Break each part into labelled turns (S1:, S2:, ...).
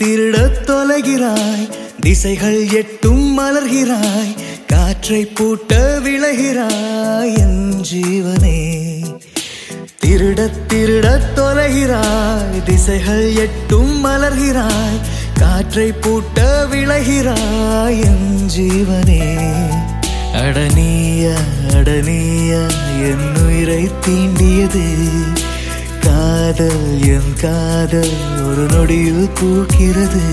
S1: திருடத் தொலைகிறாய் திசைகள் எட்டும் மலர்கிறாய் காற்றை பூட்ட விளைகிறாய் என் ஜீவனே திருடத் திருடத் தொலைகிறாய் திசைகள் எட்டும் மலர்கிறாய் காற்றை பூட்ட விளைகிறாய் என் ஜீவனே அடனிய அடனிய என் உயிரை தீண்டியது காதல் என் காதல் ஒரு நொடியில் பூக்கிறது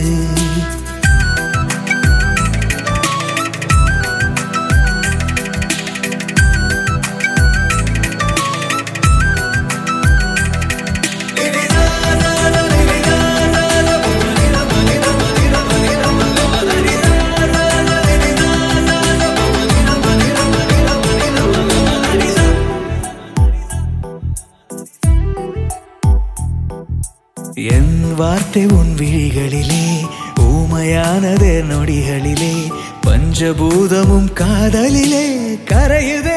S1: என் வார்த்தை உன் விழிகளிலே ஊமையானதே நொடிகளிலே பஞ்சபூதமும் காதலிலே கரையுதே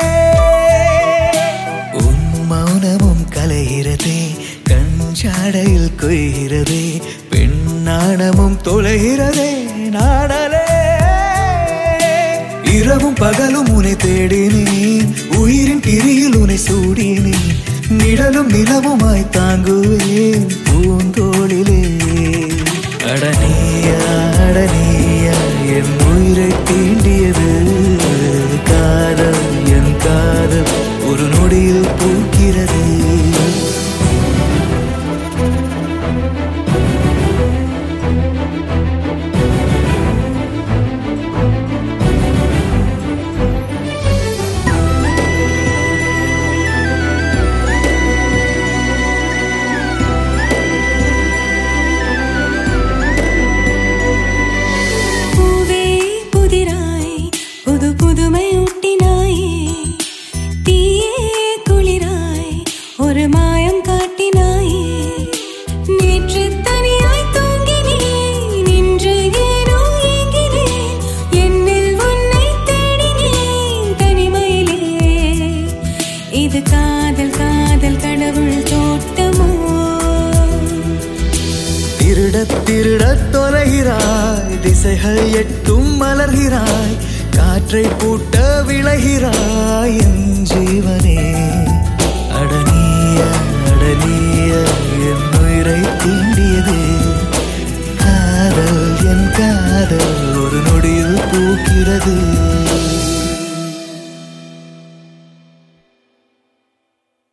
S1: உன் மௌனமும் கலைகிறதே கஞ்சாடையில் கொய்கிறதே பெண் நாணமும் தொலைகிறதே நாடலே இரவும் பகலும் உன்னை தேடினேன் உயிரின் கிரியில் உன்னை சூடினேன் நிழலும் நிலவுமாய் தாங்குவேன் பூந்தோளிலே அடனியா அடனியா என் உயிரை தீண்டியது காதல் என் காதல் ஒரு நொடியில் பூக்கிறது
S2: பூவே புதிராய் புது புதுமை ஊட்டினாயே தீயே குளிராய் ஒரு மாயம் காட்டினாயே நேற்று தனியாய் தூங்கினேன் இன்று ஏனோ ஏங்கினேன் என்னில் உன்னை தேடினேன் தனிமையிலே இது காதல் காதல் கடவுள் தோட்டமோ
S1: திருடத் திருடத் தொலைகிறாய் திசைகள் எட்டும் மலர்கிறாய் காற்றை பூட்ட விளைகிறாய் என் ஜீவனே அடனிய அடனிய என் உயிரை தீண்டியது காதல் என் காதல் ஒரு நொடியில் பூக்கிறது